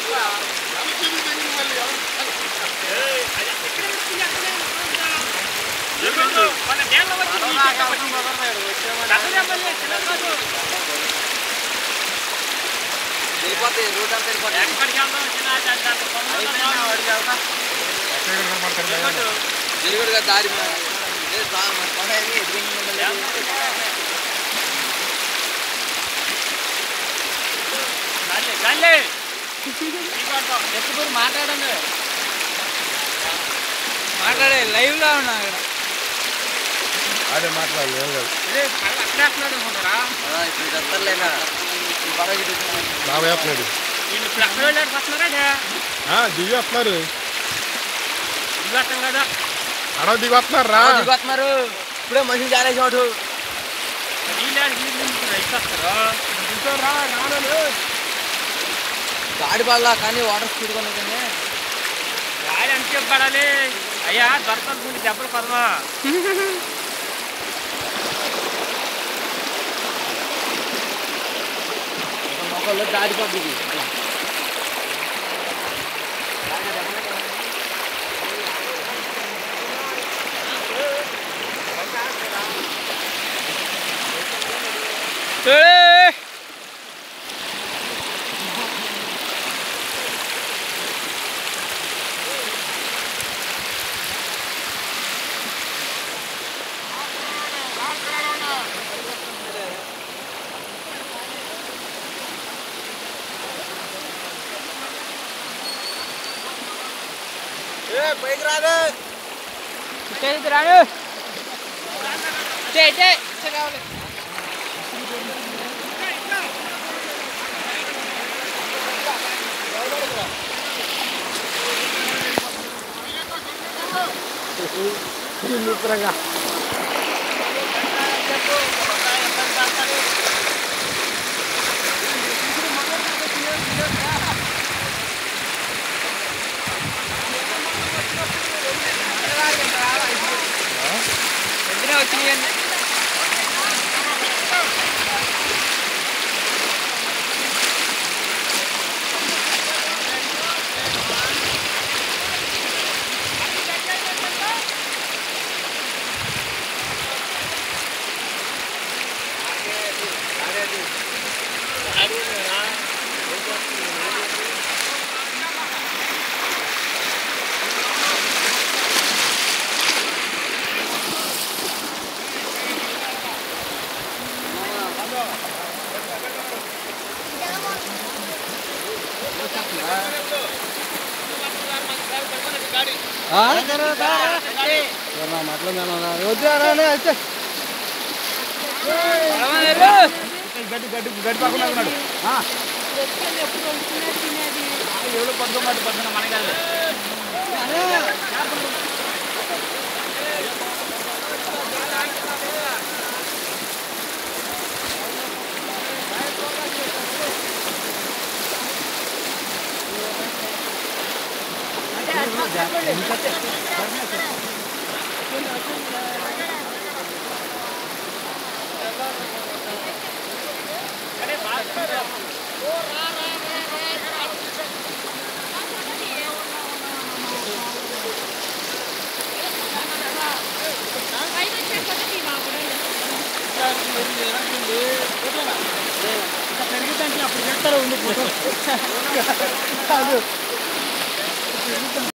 వెళ్ళిపోతాయి రూట్ అంతా వెళ్ళిపోతాయి జరుగుడుగా దారి మా- ఇదే దా- మన కొండ ఏది ఎదురుంది మళ్ళీ. ఎప్పుడు మాట్లాడండి మాట్లాడే లైవ్ లో ఉన్నా ఇక్కడ అదే మాట్లాడాలి ఏం కాదు ఆ, ఇప్పుడు ఇది వస్తారులేనా ఈ పడవ ఇటు వచ్చింది. బాగా వేస్తున్నాడు దిగి వస్తున్నారు అడవ దిగి వస్తున్నారు రా ఆ, దిగొస్తున్నారు ఇప్పుడే మనుషులు జారేసి వాడు గాడి పడలా కానీ వాటర్ స్పీడ్ కొన్నదండి పడాలి అయ్యా దొరకదు దెబ్బలు పదమా మొక్కల్లో దాడిపోద్ది ఇది పైకి రాదు రాడు చే చే కావాలి పొద్దునే వచ్చినాయండి గడ్డి గడ్డి గడ్డి పక్కన ఉన్నాడు ఎవరు పట్టుకోమాట పక్కన మనకి అప్పుడు చెప్తారు ఉంది